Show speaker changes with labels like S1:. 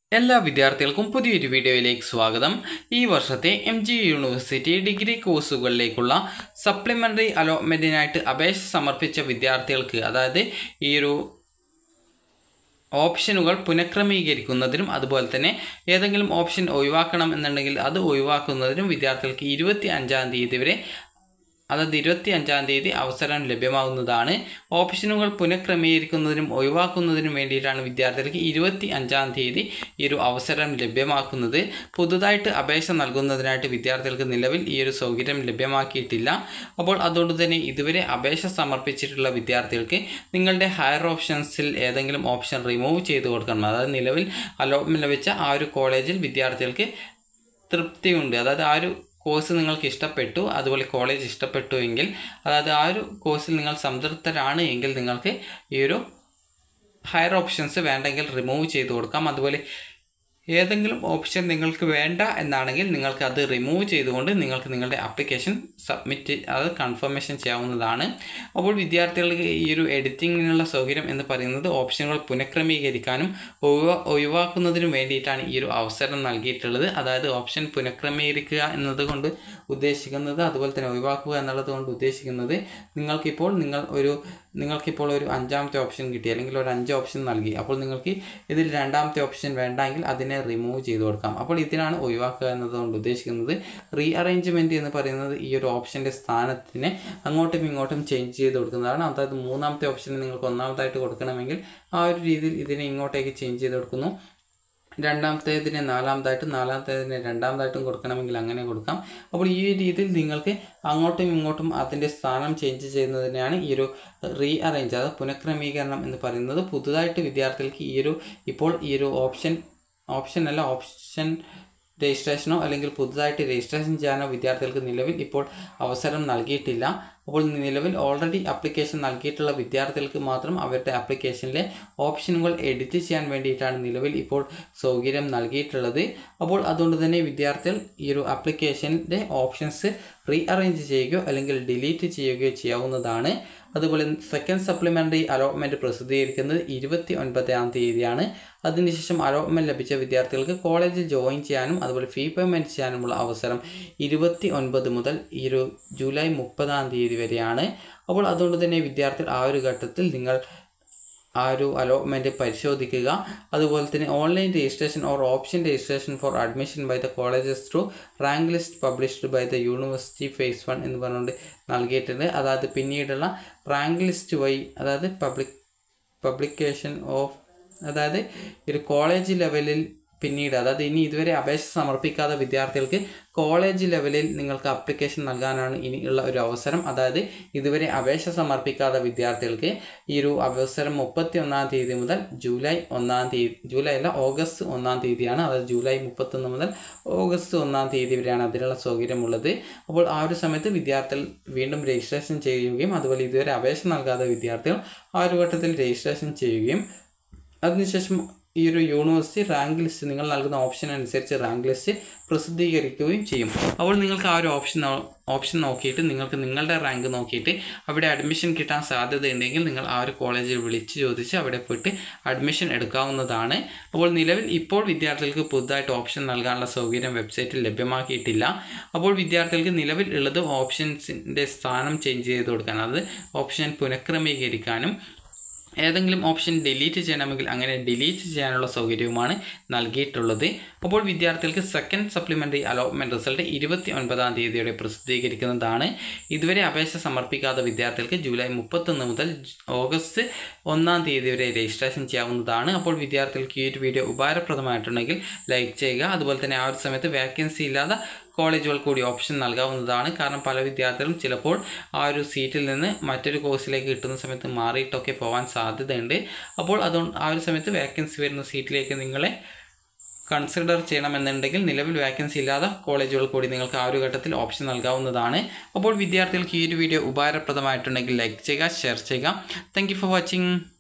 S1: എല്ലാ വിദ്യാർത്ഥികൾക്കും പുതിയൊരു വീഡിയോയിലേക്ക് സ്വാഗതം ഈ വർഷത്തെ എം ജി യൂണിവേഴ്സിറ്റി ഡിഗ്രി കോഴ്സുകളിലേക്കുള്ള സപ്ലിമെൻ്ററി അലോട്ട്മെൻറ്റിനായിട്ട് അപേക്ഷ സമർപ്പിച്ച വിദ്യാർത്ഥികൾക്ക് അതായത് ഈ ഒരു ഓപ്ഷനുകൾ പുനഃക്രമീകരിക്കുന്നതിനും അതുപോലെ തന്നെ ഏതെങ്കിലും ഓപ്ഷൻ ഒഴിവാക്കണം എന്നുണ്ടെങ്കിൽ അത് ഒഴിവാക്കുന്നതിനും വിദ്യാർത്ഥികൾക്ക് ഇരുപത്തി അഞ്ചാം തീയതി വരെ അതായത് ഇരുപത്തി അഞ്ചാം തീയതി അവസരം ലഭ്യമാകുന്നതാണ് ഓപ്ഷനുകൾ പുനഃക്രമീകരിക്കുന്നതിനും ഒഴിവാക്കുന്നതിനും വേണ്ടിയിട്ടാണ് വിദ്യാർത്ഥികൾക്ക് ഇരുപത്തി അഞ്ചാം തീയതി ഈ ഒരു അവസരം ലഭ്യമാക്കുന്നത് പുതുതായിട്ട് അപേക്ഷ നൽകുന്നതിനായിട്ട് വിദ്യാർത്ഥികൾക്ക് നിലവിൽ ഈ ഒരു സൗകര്യം ലഭ്യമാക്കിയിട്ടില്ല അപ്പോൾ അതുകൊണ്ട് തന്നെ ഇതുവരെ അപേക്ഷ സമർപ്പിച്ചിട്ടുള്ള വിദ്യാർത്ഥികൾക്ക് നിങ്ങളുടെ ഹയർ ഓപ്ഷൻസിൽ ഏതെങ്കിലും ഓപ്ഷൻ റിമൂവ് ചെയ്ത് കൊടുക്കണം അതായത് നിലവിൽ അലോട്ട്മെൻറ്റ് ലഭിച്ച ആ ഒരു കോളേജിൽ വിദ്യാർത്ഥികൾക്ക് തൃപ്തിയുണ്ട് അതായത് ആ ഒരു കോഴ്സ് നിങ്ങൾക്ക് ഇഷ്ടപ്പെട്ടു അതുപോലെ കോളേജ് ഇഷ്ടപ്പെട്ടു എങ്കിൽ അതായത് ആ ഒരു കോഴ്സിൽ നിങ്ങൾ സംതൃപ്തരാണ് എങ്കിൽ നിങ്ങൾക്ക് ഈ ഒരു ഹയർ ഓപ്ഷൻസ് വേണ്ടെങ്കിൽ റിമൂവ് ചെയ്ത് കൊടുക്കാം അതുപോലെ ഏതെങ്കിലും ഓപ്ഷൻ നിങ്ങൾക്ക് വേണ്ട എന്നാണെങ്കിൽ നിങ്ങൾക്ക് അത് റിമൂവ് ചെയ്തുകൊണ്ട് നിങ്ങൾക്ക് നിങ്ങളുടെ ആപ്ലിക്കേഷൻ സബ്മിറ്റ് അത് കൺഫർമേഷൻ ചെയ്യാവുന്നതാണ് അപ്പോൾ വിദ്യാർത്ഥികൾക്ക് ഈ ഒരു എഡിറ്റിങ്ങിനുള്ള സൗകര്യം എന്ന് പറയുന്നത് ഓപ്ഷനുകൾ പുനഃക്രമീകരിക്കാനും ഒഴിവാ ഒഴിവാക്കുന്നതിനും വേണ്ടിയിട്ടാണ് ഈ ഒരു അവസരം നൽകിയിട്ടുള്ളത് അതായത് ഓപ്ഷൻ പുനഃക്രമീകരിക്കുക എന്നതുകൊണ്ട് ഉദ്ദേശിക്കുന്നത് അതുപോലെ തന്നെ ഒഴിവാക്കുക എന്നുള്ളത് കൊണ്ട് ഉദ്ദേശിക്കുന്നത് നിങ്ങൾക്കിപ്പോൾ നിങ്ങൾ ഒരു നിങ്ങൾക്കിപ്പോൾ ഒരു അഞ്ചാമത്തെ ഓപ്ഷൻ കിട്ടി അല്ലെങ്കിൽ ഒരു അഞ്ച് ഓപ്ഷൻ നൽകി അപ്പോൾ നിങ്ങൾക്ക് ഇതിൽ രണ്ടാമത്തെ ഓപ്ഷൻ വേണ്ടെങ്കിൽ അതിനെ റിമൂവ് ചെയ്ത് കൊടുക്കാം അപ്പോൾ ഇതിനാണ് ഒഴിവാക്കുക എന്നതുകൊണ്ട് ഉദ്ദേശിക്കുന്നത് റീ അറേഞ്ച്മെൻറ്റ് എന്ന് പറയുന്നത് ഈ ഒരു ഓപ്ഷൻ്റെ സ്ഥാനത്തിനെ അങ്ങോട്ടും ഇങ്ങോട്ടും ചേഞ്ച് ചെയ്ത് കൊടുക്കുന്നതാണ് അതായത് മൂന്നാമത്തെ ഓപ്ഷന് നിങ്ങൾക്ക് ഒന്നാമതായിട്ട് കൊടുക്കണമെങ്കിൽ ആ ഒരു രീതിയിൽ ഇതിനെ ഇങ്ങോട്ടേക്ക് ചേഞ്ച് ചെയ്ത് കൊടുക്കുന്നു രണ്ടാമത്തേതിനെ നാലാമതായിട്ടും നാലാമത്തേതിനെ രണ്ടാമതായിട്ടും കൊടുക്കണമെങ്കിൽ അങ്ങനെ കൊടുക്കാം അപ്പോൾ ഈ രീതിയിൽ നിങ്ങൾക്ക് അങ്ങോട്ടും ഇങ്ങോട്ടും അതിൻ്റെ സ്ഥാനം ചേഞ്ച് ചെയ്യുന്നതിനെയാണ് ഈ ഒരു റീ അറേഞ്ച് അതായത് പുനഃക്രമീകരണം എന്ന് പറയുന്നത് പുതുതായിട്ട് വിദ്യാർത്ഥികൾക്ക് ഈ ഒരു ഇപ്പോൾ ഈ ഒരു ഓപ്ഷൻ ഓപ്ഷൻ അല്ല ഓപ്ഷൻ രജിസ്ട്രേഷനോ അല്ലെങ്കിൽ പുതുതായിട്ട് രജിസ്ട്രേഷൻ ചെയ്യാനോ വിദ്യാർത്ഥികൾക്ക് നിലവിൽ ഇപ്പോൾ അവസരം നൽകിയിട്ടില്ല അപ്പോൾ നിലവിൽ ഓൾറെഡി ആപ്ലിക്കേഷൻ നൽകിയിട്ടുള്ള വിദ്യാർത്ഥികൾക്ക് മാത്രം അവരുടെ ആപ്ലിക്കേഷനിലെ ഓപ്ഷനുകൾ എഡിറ്റ് ചെയ്യാൻ വേണ്ടിയിട്ടാണ് നിലവിൽ ഇപ്പോൾ സൗകര്യം നൽകിയിട്ടുള്ളത് അപ്പോൾ അതുകൊണ്ട് തന്നെ വിദ്യാർത്ഥികൾ ഈ ഒരു ആപ്ലിക്കേഷൻ്റെ ഓപ്ഷൻസ് റീ അറേഞ്ച് ചെയ്യുകയോ അല്ലെങ്കിൽ ഡിലീറ്റ് ചെയ്യുകയോ ചെയ്യാവുന്നതാണ് അതുപോലെ സെക്കൻഡ് സപ്ലിമെൻ്ററി അലോട്ട്മെൻറ്റ് പ്രസിദ്ധീകരിക്കുന്നത് ഇരുപത്തി ഒൻപതാം തീയതിയാണ് അതിനുശേഷം അലോട്ട്മെൻറ്റ് ലഭിച്ച വിദ്യാർത്ഥികൾക്ക് കോളേജിൽ ജോയിൻ ചെയ്യാനും അതുപോലെ ഫീ പേയ്മെൻറ്റ് ചെയ്യാനുമുള്ള അവസരം ഇരുപത്തി ഒൻപത് മുതൽ ഈ ഒരു ജൂലൈ മുപ്പതാം തീയതി വരെയാണ് അപ്പോൾ അതുകൊണ്ട് തന്നെ വിദ്യാർത്ഥികൾ ആ ഒരു ഘട്ടത്തിൽ നിങ്ങൾ ആ ഒരു അലോട്ട്മെൻറ്റ് പരിശോധിക്കുക അതുപോലെ തന്നെ online registration or option registration for admission by the colleges through rank list published by the university phase one എന്ന് പറഞ്ഞുകൊണ്ട് നൽകിയിട്ടുണ്ട് അതായത് പിന്നീടുള്ള റാങ്ക് ലിസ്റ്റ് വഴി അതായത് പബ്ലിക് പബ്ലിക്കേഷൻ ഓഫ് അതായത് ഒരു കോളേജ് ലെവലിൽ പിന്നീട് അതായത് ഇനി ഇതുവരെ അപേക്ഷ സമർപ്പിക്കാത്ത വിദ്യാർത്ഥികൾക്ക് കോളേജ് ലെവലിൽ നിങ്ങൾക്ക് അപ്ലിക്കേഷൻ നൽകാനാണ് ഇനിയുള്ള ഒരു അവസരം അതായത് ഇതുവരെ അപേക്ഷ സമർപ്പിക്കാത്ത വിദ്യാർത്ഥികൾക്ക് ഈ ഒരു അവസരം മുപ്പത്തി ഒന്നാം തീയതി മുതൽ ജൂലൈ ഒന്നാം തീയതി ജൂലൈ അല്ല ഓഗസ്റ്റ് ഒന്നാം തീയതിയാണ് അതായത് ജൂലൈ മുപ്പത്തൊന്ന് മുതൽ ഓഗസ്റ്റ് ഒന്നാം തീയതി വരെയാണ് അതിനുള്ള സൗകര്യമുള്ളത് അപ്പോൾ ആ ഒരു സമയത്ത് വിദ്യാർത്ഥികൾ വീണ്ടും രജിസ്ട്രേഷൻ ചെയ്യുകയും അതുപോലെ ഇതുവരെ അപേക്ഷ നൽകാത്ത വിദ്യാർത്ഥികൾ ആ ഒരു ഘട്ടത്തിൽ രജിസ്ട്രേഷൻ ചെയ്യുകയും അതിനുശേഷം ഈ ഒരു യൂണിവേഴ്സിറ്റി റാങ്ക് ലിസ്റ്റ് നിങ്ങൾ നൽകുന്ന ഓപ്ഷൻ അനുസരിച്ച് റാങ്ക് ലിസ്റ്റ് പ്രസിദ്ധീകരിക്കുകയും ചെയ്യും അപ്പോൾ നിങ്ങൾക്ക് ആ ഒരു ഓപ്ഷൻ ഓപ്ഷൻ നോക്കിയിട്ട് നിങ്ങൾക്ക് നിങ്ങളുടെ റാങ്ക് നോക്കിയിട്ട് അവിടെ അഡ്മിഷൻ കിട്ടാൻ സാധ്യതയുണ്ടെങ്കിൽ നിങ്ങൾ ആ ഒരു കോളേജിൽ വിളിച്ച് ചോദിച്ച് അവിടെ പോയിട്ട് അഡ്മിഷൻ എടുക്കാവുന്നതാണ് അപ്പോൾ നിലവിൽ ഇപ്പോൾ വിദ്യാർത്ഥികൾക്ക് പുതുതായിട്ട് ഓപ്ഷൻ നൽകാനുള്ള സൗകര്യം വെബ്സൈറ്റിൽ ലഭ്യമാക്കിയിട്ടില്ല അപ്പോൾ വിദ്യാർത്ഥികൾക്ക് നിലവിൽ ഉള്ളത് ഓപ്ഷൻസിൻ്റെ സ്ഥാനം ചേഞ്ച് ചെയ്ത് കൊടുക്കാൻ അത് ഓപ്ഷൻ പുനഃക്രമീകരിക്കാനും ഏതെങ്കിലും ഓപ്ഷൻ ഡിലീറ്റ് ചെയ്യണമെങ്കിൽ അങ്ങനെ ഡിലീറ്റ് ചെയ്യാനുള്ള സൗകര്യവുമാണ് നൽകിയിട്ടുള്ളത് അപ്പോൾ വിദ്യാർത്ഥികൾക്ക് സെക്കൻഡ് സപ്ലിമെൻ്ററി അലോട്ട്മെൻറ്റ് റിസൾട്ട് ഇരുപത്തി ഒൻപതാം തീയതിയോടെ പ്രസിദ്ധീകരിക്കുന്നതാണ് ഇതുവരെ അപേക്ഷ സമർപ്പിക്കാത്ത വിദ്യാർത്ഥികൾക്ക് ജൂലൈ മുപ്പത്തൊന്ന് മുതൽ ഓഗസ്റ്റ് ഒന്നാം തീയതി വരെ രജിസ്ട്രേഷൻ ചെയ്യാവുന്നതാണ് അപ്പോൾ വിദ്യാർത്ഥികൾക്ക് ഈ ഒരു വീഡിയോ ഉപകാരപ്രദമായിട്ടുണ്ടെങ്കിൽ ലൈക്ക് ചെയ്യുക അതുപോലെ തന്നെ ആ ഒരു സമയത്ത് വേക്കൻസി ഇല്ലാതെ കോളേജുകൾ കൂടി ഓപ്ഷൻ നൽകാവുന്നതാണ് കാരണം പല വിദ്യാർത്ഥികളും ചിലപ്പോൾ ആ ഒരു സീറ്റിൽ നിന്ന് മറ്റൊരു കോഴ്സിലേക്ക് കിട്ടുന്ന സമയത്ത് മാറിയിട്ടൊക്കെ പോകാൻ സാധ്യതയുണ്ട് അപ്പോൾ അതുകൊണ്ട് ആ ഒരു സമയത്ത് വേക്കൻസി വരുന്ന സീറ്റിലേക്ക് നിങ്ങളെ കൺസിഡർ ചെയ്യണമെന്നുണ്ടെങ്കിൽ നിലവിൽ വേക്കൻസി ഇല്ലാത്ത കോളേജുകൾ കൂടി നിങ്ങൾക്ക് ആ ഒരു ഘട്ടത്തിൽ ഓപ്ഷൻ നൽകാവുന്നതാണ് അപ്പോൾ വിദ്യാർത്ഥികൾക്ക് ഈ ഒരു വീഡിയോ ഉപകാരപ്രദമായിട്ടുണ്ടെങ്കിൽ ലൈക്ക് ചെയ്യുക ഷെയർ ചെയ്യുക താങ്ക് ഫോർ വാച്ചിങ്